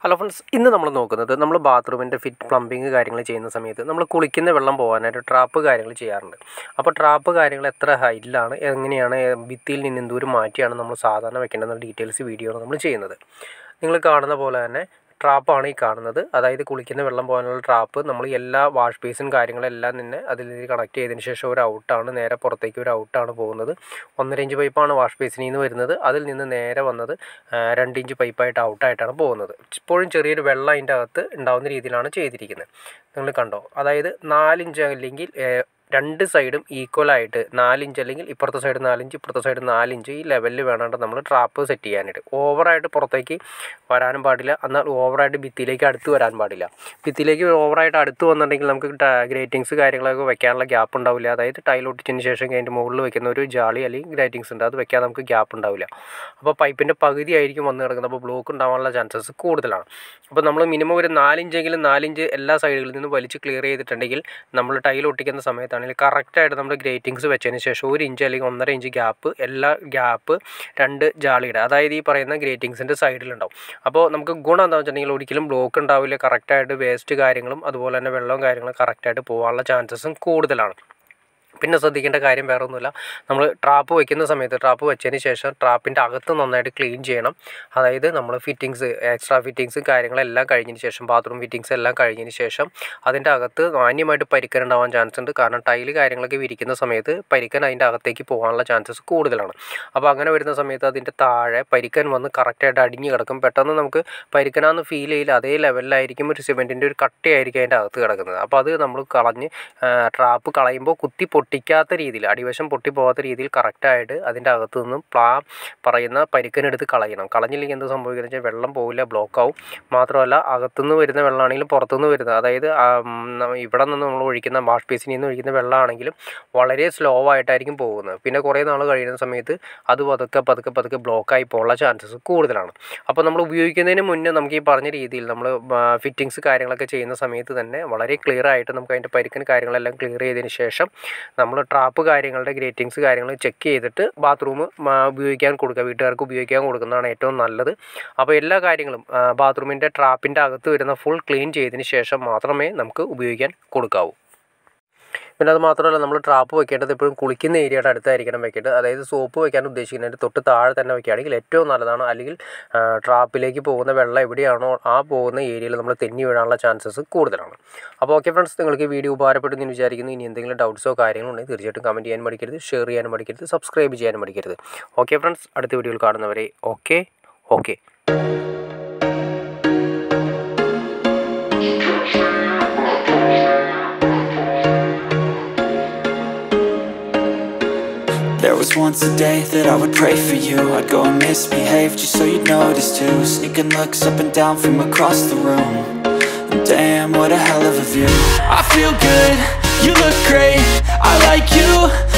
hello friends ഇന്ന് നമ്മൾ നോക്കുന്നത് നമ്മൾ ബാത്റൂമിൻ്റെ ഫിറ്റ് പ്ലംബിങ് കാര്യങ്ങൾ ചെയ്യുന്ന സമയത്ത് നമ്മൾ കുളിക്കുന്ന വെള്ളം പോകാനായിട്ട് ട്രാപ്പ് കാര്യങ്ങൾ ചെയ്യാറുണ്ട് അപ്പോൾ ട്രാപ്പ് കാര്യങ്ങൾ എത്ര ഹൈറ്റിലാണ് എങ്ങനെയാണ് ഭിത്തിയിൽ നിന്ന് എന്തോരം മാറ്റിയാണ് നമ്മൾ സാധാരണ വെക്കേണ്ടതെന്ന ഡീറ്റെയിൽസ് വീഡിയോ ആണ് നമ്മൾ ചെയ്യുന്നത് നിങ്ങൾ കാണുന്ന പോലെ തന്നെ ട്രാപ്പാണ് ഈ കാണുന്നത് അതായത് കുളിക്കുന്ന വെള്ളം പോകാനുള്ള ട്രാപ്പ് നമ്മൾ എല്ലാ വാഷ് ബേസും കാര്യങ്ങളെല്ലാം തന്നെ അതിൽ കണക്ട് ചെയ്തതിന് ശേഷം ഒരു ഔട്ടാണ് നേരെ പുറത്തേക്ക് ഒരു ഔട്ടാണ് പോകുന്നത് ഒന്നര ഇഞ്ച് പൈപ്പാണ് വാഷ് ബേസിനിൽ നിന്ന് വരുന്നത് അതിൽ നിന്ന് നേരെ വന്നത് ആ, രണ്ട് ഇഞ്ച് പൈപ്പായിട്ട് ഔട്ടായിട്ടാണ് പോകുന്നത് ഇപ്പോഴും ചെറിയൊരു വെള്ളം അതിൻ്റെ അകത്ത് ഉണ്ടാവുന്ന രീതിയിലാണ് ചെയ്തിരിക്കുന്നത് നിങ്ങൾ കണ്ടോ അതായത് നാലിഞ്ച് അല്ലെങ്കിൽ ഏ, രണ്ട് സൈഡും ഈക്വലായിട്ട് നാലിഞ്ച് അല്ലെങ്കിൽ ഇപ്പുറത്തെ സൈഡ് നാലിഞ്ച് ഇപ്പുറത്തെ സൈഡ് നാലിഞ്ച് ഈ ലെവലിൽ വേണാണ്ട് നമ്മൾ ട്രാപ്പ് സെറ്റ് ചെയ്യാനായിട്ട് ഓവറായിട്ട് പുറത്തേക്ക് വരാനും പാടില്ല എന്നാൽ ഓവറായിട്ട് ഭിത്തിയിലേക്ക് അടുത്ത് വരാൻ പാടില്ല ഭിത്തിയിലേക്ക് ഓവറായിട്ട് അടുത്ത് വന്നിട്ടുണ്ടെങ്കിൽ നമുക്ക് ഗ്രേറ്റിങ്സ് കാര്യങ്ങളൊക്കെ വെക്കാനുള്ള ഗ്യാപ്പ് ഉണ്ടാവില്ല അതായത് ടൈൽ ഒട്ടിച്ചതിന് ശേഷം അതിൻ്റെ മുകളിൽ വെക്കുന്ന ഒരു ജാളി അല്ലെങ്കിൽ ഗ്രേറ്റിങ്സ് ഉണ്ട് അത് വെക്കാൻ നമുക്ക് ഗ്യാപ്പ് ഉണ്ടാവില്ല അപ്പോൾ പൈപ്പിൻ്റെ പകുതി ആയിരിക്കും വന്ന് കിടക്കുന്നത് അപ്പോൾ ബ്ലോക്ക് ഉണ്ടാവാനുള്ള ചാൻസസ് കൂടുതലാണ് അപ്പോൾ നമ്മൾ മിനിമം ഒരു നാലിഞ്ചെങ്കിലും നാലിഞ്ച് എല്ലാ സൈഡുകളിൽ നിന്ന് വലിച്ച് ക്ലിയർ ചെയ്തിട്ടുണ്ടെങ്കിൽ നമ്മൾ ടൈൽ ഒട്ടിക്കുന്ന സമയത്താണെങ്കിൽ കറക്റ്റായിട്ട് നമ്മൾ ഗ്രേറ്റിങ്സ് വെച്ചതിന് ശേഷം ഒരു ഇഞ്ച് അല്ലെങ്കിൽ ഒന്നര ഇഞ്ച് ഗ്യാപ്പ് എല്ലാ ഗ്യാപ്പ് രണ്ട് ജാളിയുടെ അതായത് ഈ പറയുന്ന ഗ്രേറ്റിങ്സിൻ്റെ സൈഡിലുണ്ടാവും അപ്പോൾ നമുക്ക് ഗുണം എന്താണെന്ന് വെച്ചിട്ടുണ്ടെങ്കിൽ ഒരിക്കലും ബ്ലോക്ക് ഉണ്ടാവില്ല കറക്റ്റായിട്ട് വേസ്റ്റ് കാര്യങ്ങളും അതുപോലെ തന്നെ വെള്ളവും കാര്യങ്ങളും കറക്റ്റായിട്ട് പോകാനുള്ള ചാൻസസും കൂടുതലാണ് പിന്നെ ശ്രദ്ധിക്കേണ്ട കാര്യം വേറെ ഒന്നുമില്ല നമ്മൾ ട്രാപ്പ് വയ്ക്കുന്ന സമയത്ത് ട്രാപ്പ് വെച്ചതിന് ശേഷം ട്രാപ്പിൻ്റെ അകത്ത് നന്നായിട്ട് ക്ലീൻ ചെയ്യണം അതായത് നമ്മൾ ഫിറ്റിങ്സ് എക്സ്ട്രാ ഫിറ്റിങ്സ് കാര്യങ്ങളെല്ലാം കഴിഞ്ഞതിന് ശേഷം ബാത്റൂം ഫിറ്റിങ്സ് എല്ലാം കഴിഞ്ഞതിന് ശേഷം അതിൻ്റെ അകത്ത് മാന്യമായിട്ട് പരിക്കൻ ഉണ്ടാവാൻ ചാൻസ് ഉണ്ട് കാരണം ടൈല് കാര്യങ്ങളൊക്കെ വിരിക്കുന്ന സമയത്ത് പരിക്കൻ അതിൻ്റെ അകത്തേക്ക് പോകാനുള്ള ചാൻസസ് കൂടുതലാണ് അപ്പോൾ അങ്ങനെ വരുന്ന സമയത്ത് അതിൻ്റെ താഴെ പരിക്കൻ വന്ന് കറക്റ്റായിട്ട് അടിഞ്ഞ് കിടക്കും പെട്ടെന്ന് നമുക്ക് പരിക്കനാന്ന് ഫീൽ ചെയ്യില്ല അതേ ലെവലിലായിരിക്കും ഒരു സിമെൻറ്റിൻ്റെ ഒരു കട്ടയായിരിക്കും അതിൻ്റെ അകത്ത് കിടക്കുന്നത് അപ്പോൾ അത് നമ്മൾ കളഞ്ഞ് ട്രാപ്പ് കളയുമ്പോൾ കുത്തി പൊട്ടിക്കാത്ത രീതിയിൽ അടിവശം പൊട്ടി പോകാത്ത രീതിയിൽ കറക്റ്റായിട്ട് അതിൻ്റെ അകത്ത് നിന്നും പ്ലാ പറയുന്ന പരിക്കനെടുത്ത് കളയണം കളഞ്ഞില്ലെങ്കിൽ എന്ത് സംഭവിക്കുന്നത് വെച്ചാൽ വെള്ളം പോവില്ല ബ്ലോക്ക് ആവും മാത്രമല്ല അകത്തുനിന്ന് വരുന്ന വെള്ളമാണെങ്കിലും പുറത്തുനിന്ന് വരുന്നത് അതായത് ആ, ഉം, ന- ഇവിടെ നിന്ന് നമ്മൾ ഒഴിക്കുന്ന വാഷ് ബേസിനിൽ നിന്ന് ഒഴിക്കുന്ന വെള്ളമാണെങ്കിലും വളരെ സ്ലോ ആയിട്ടായിരിക്കും പോകുന്നത് പിന്നെ കുറേ നാൾ കഴിയുന്ന സമയത്ത് അത് പതുക്കെ പതുക്കെ പതുക്കെ ബ്ലോക്കായി പോകാനുള്ള ചാൻസസ് കൂടുതലാണ് അപ്പോൾ നമ്മൾ ഉപയോഗിക്കുന്നതിന് മുന്നേ നമുക്ക് ഈ പറഞ്ഞ രീതിയിൽ നമ്മൾ ഫിറ്റിങ്സ് കാര്യങ്ങളൊക്കെ ചെയ്യുന്ന സമയത്ത് തന്നെ വളരെ ക്ലിയർ ആയിട്ട് നമുക്ക് അതിൻ്റെ പരിക്കൻ കാര്യങ്ങളെല്ലാം ക്ലിയർ ചെയ്തതിന് ശേഷം നമ്മൾ ട്രാപ്പ് കാര്യങ്ങളുടെ ഗ്രേറ്റിങ്സ് കാര്യങ്ങൾ ചെക്ക് ചെയ്തിട്ട് ബാത്റൂം ഉപയോഗിക്കാൻ കൊടുക്കുക വീട്ടുകാർക്ക് ഉപയോഗിക്കാൻ കൊടുക്കുന്നതാണ് ഏറ്റവും നല്ലത് അപ്പോൾ എല്ലാ കാര്യങ്ങളും ബാത്റൂമിൻ്റെ ട്രാപ്പിൻ്റെ അകത്ത് വരുന്ന ഫുൾ ക്ലീൻ ചെയ്തതിന് ശേഷം മാത്രമേ നമുക്ക് ഉപയോഗിക്കാൻ കൊടുക്കാവൂ പിന്നെ അത് മാത്രമല്ല നമ്മൾ ട്രാപ്പ് വെക്കേണ്ടത് എപ്പോഴും കുളിക്കുന്ന ഏരിയയുടെ അടുത്തായിരിക്കണം വെക്കേണ്ടത് അതായത് സോപ്പ് വെക്കാൻ ഉദ്ദേശിക്കുന്നതിൻ്റെ തൊട്ട് താഴെ തന്നെ വെക്കുകയാണെങ്കിൽ ഏറ്റവും നല്ലതാണ് അല്ലെങ്കിൽ ആ, ട്രാപ്പിലേക്ക് പോകുന്ന വെള്ളം എവിടെയാണോ ആ പോകുന്ന ഏരിയയിൽ നമ്മൾ തെന്നി വീഴാനുള്ള ചാൻസസ് കൂടുതലാണ് അപ്പോൾ ഓക്കെ ഫ്രണ്ട്സ് നിങ്ങൾക്ക് ഈ വീഡിയോ ഉപകാരപ്പെട്ടു എന്ന് വിചാരിക്കുന്നു ഇനി എന്തെങ്കിലും ഡൗട്ട്സോ കാര്യങ്ങളോ ഉണ്ടെങ്കിൽ തീർച്ചയായിട്ടും കമൻറ്റ് ചെയ്യാൻ മടിക്കരുത് ഷെയർ ചെയ്യാനും മടിക്കരുത് സബ്സ്ക്രൈബ് ചെയ്യാനും മടിക്കരുത് ഓക്കെ ഫ്രണ്ട്സ് അടുത്ത വീഡിയോയിൽ കാണുന്നവരെ okay okay There was once a day that I would pray for you I'd go and misbehave just so you'd notice too Sneaking looks up and down from across the room And Damn, what a hell of a view I feel good, you look great I like you,